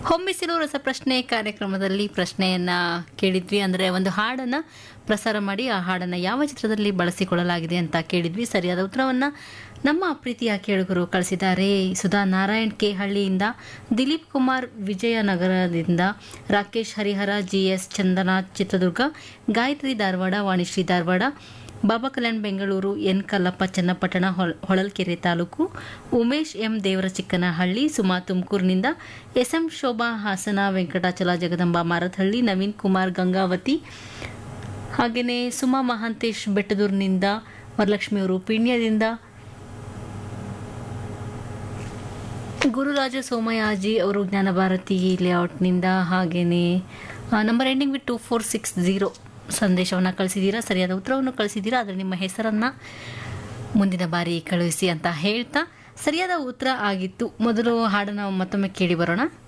ಹೊಮ್ಮಿಸಿಲು ರಸಪ್ರಶ್ನೆ ಕಾರ್ಯಕ್ರಮದಲ್ಲಿ ಪ್ರಶ್ನೆಯನ್ನ ಕೇಳಿದ್ವಿ ಅಂದ್ರೆ ಒಂದು ಹಾಡನ್ನ ಪ್ರಸಾರ ಮಾಡಿ ಆ ಹಾಡನ್ನ ಯಾವ ಚಿತ್ರದಲ್ಲಿ ಬಳಸಿಕೊಳ್ಳಲಾಗಿದೆ ಅಂತ ಕೇಳಿದ್ವಿ ಸರಿಯಾದ ಉತ್ತರವನ್ನ ನಮ್ಮ ಪ್ರೀತಿಯ ಕೇಳುಗರು ಕಳಿಸಿದ್ದಾರೆ ಸುಧಾ ನಾರಾಯಣ್ ಕೆ ಹಳ್ಳಿಯಿಂದ ದಿಲೀಪ್ ಕುಮಾರ್ ವಿಜಯನಗರದಿಂದ ರಾಕೇಶ್ ಹರಿಹರ ಜಿಎಸ್ ಚಂದನ ಚಿತ್ರದುರ್ಗ ಗಾಯತ್ರಿ ಧಾರವಾಡ ವಾಣಿಶ್ರೀ ಧಾರವಾಡ ಬಾಬಾ ಕಲ್ಯಾಣ್ ಬೆಂಗಳೂರು ಎನ್ ಕಲ್ಲಪ್ಪ ಚನ್ನಪಟ್ಟಣ ಹೊಳ್- ಹೊಳಲ್ಕೆರೆ ತಾಲೂಕು ಉಮೇಶ್ ಎಂ ದೇವರ ಚಿಕ್ಕನಹಳ್ಳಿ ಸುಮಾ ತುಮಕೂರಿನಿಂದ ಎಸ್ ಎಂ ಶೋಭಾ ಹಾಸನ ವೆಂಕಟಾಚಲ ಜಗದಂಬ ಮಾರಥಹಳ್ಳಿ ನವೀನ್ ಕುಮಾರ್ ಗಂಗಾವತಿ ಹಾಗೆಯೇ ಸುಮಾ ಮಹಾಂತೇಶ್ ಬೆಟ್ಟದೂರಿನಿಂದ ವರಲಕ್ಷ್ಮಿ ಅವರು ಪೀಣ್ಯದಿಂದ ಗುರುರಾಜ ಸೋಮಯಾಜಿ ಅವರು ಜ್ಞಾನ ಭಾರತಿ ಲೇಔಟ್ನಿಂದ ಹಾಗೆಯೇ number ending with two four six zero ಸಂದೇಶವನ್ನು ಕಳಿಸಿದ್ದೀರಾ ಸರಿಯಾದ ಉತ್ತರವನ್ನು ಕಳಿಸಿದ್ದೀರಾ ಆದರೆ ನಿಮ್ಮ ಹೆಸರನ್ನು ಮುಂದಿನ ಬಾರಿ ಕಳುಹಿಸಿ ಅಂತ ಹೇಳ್ತಾ ಸರಿಯಾದ ಉತ್ತರ ಆಗಿತ್ತು ಮೊದಲು ಹಾಡನ್ನು ಮತ್ತೊಮ್ಮೆ ಕೇಳಿ ಬರೋಣ